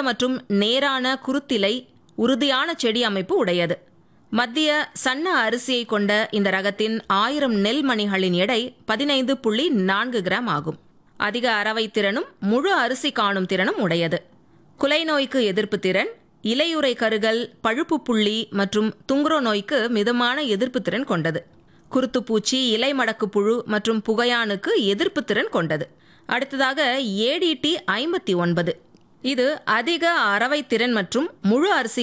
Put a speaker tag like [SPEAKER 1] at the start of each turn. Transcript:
[SPEAKER 1] மற்றும் நேரான குருத்திலை உறுதியான செடி அமைப்பு உடையது மத்திய சன்ன அரிசியை கொண்ட இந்த ரகத்தின் ஆயிரம் நெல் மணிகளின் எடை பதினைந்து புள்ளி நான்கு கிராம் ஆகும் அதிக அரவை திறனும் முழு அரிசி காணும் திறனும் உடையது குலை நோய்க்கு எதிர்ப்பு திறன் இலையுறை கருகல் பழுப்பு புள்ளி மற்றும் துங்குரோ நோய்க்கு மிதமான எதிர்ப்பு திறன் கொண்டது குருத்துப்பூச்சி இலை மடக்கு புழு மற்றும் புகையானுக்கு எதிர்ப்பு திறன் கொண்டது அடுத்ததாக ஏடிடி ஐம்பத்தி ஒன்பது இது அதிக அரவை திறன் மற்றும் முழு அரிசி